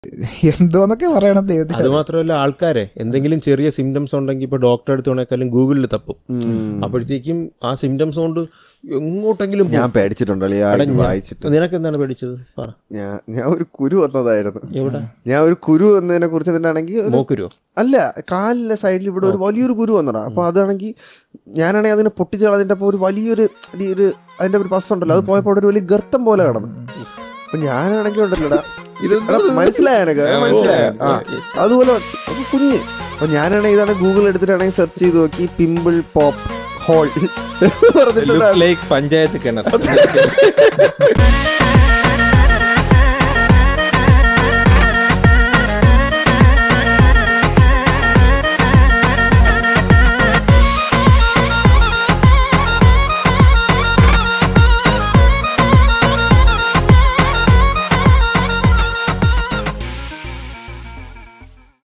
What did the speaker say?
എന്തോന്നൊക്കെ പറയണം അത് ദൈവത്തിന് മാത്രമല്ല ആൾക്കാരെ എന്തെങ്കിലും ചെറിയ സിംറ്റംസ് ഉണ്ടെങ്കിൽ ഇപ്പൊ ഡോക്ടറെ അടുത്ത് വേണേക്കാളും ഗൂഗിളിൽ തപ്പും ഉം. അപ്പോഴത്തേക്കും ആ സിംറ്റംസ് കൊണ്ട് എങ്ങോട്ടെങ്കിലും ഞാൻ പോകും. പേടിച്ചിട്ടുണ്ട് അളിയാ എടാ, ഇത് ഞാൻ- വായിച്ചിട്ട് നിനക്ക് എന്താണ് പേടിച്ചത് പറ ഞാൻ ഞാൻ ഒരു കുരു വന്നതായിരുന്നു എവിടെ ഞാൻ ഒരു കുരു വന്നതിനെ കുറിച്ച് തന്നെയാണെങ്കിൽ ഒരു- മോക്കുരോ അല്ല കാലിലെ സൈഡിൽ ഇവിടെ ഒരു വലിയൊരു കുരു വന്നടാ അപ്പൊ അതാണെങ്കിൽ ഞാനാണെങ്കിൽ അതിനെ പൊട്ടിച്ച് കളഞ്ഞിട്ട് അപ്പൊ ഒരു വലിയൊരു ഈ ഒരു അതിന്റെ ഒരു പസ് ഉണ്ടല്ലോ അത് പോയപ്പോ അവിടെ ഒരു വലിയ ഗർത്തം പോലെ കിടന്നു അപ്പൊ ഞാനാണെങ്കിൽ ഉണ്ടല്ലോടാ ഇത് മനസ്സിലായ മനസ്സിലായ ആ അതുപോലെ ഒരു കുഞ്ഞ് അപ്പൊ ഞാനാണെങ്കിൽ ഇതാണ് ഗൂഗിൾ എടുത്തിട്ടാണെങ്കിൽ സെർച്ച് ചെയ്ത് നോക്കി പിമ്പിൾ പോപ്പ് ഹോൾ പറഞ്ഞിട്ടുണ്ടായിരുന്നു ലൈക്ക് പഞ്ചായത്ത് കിണർ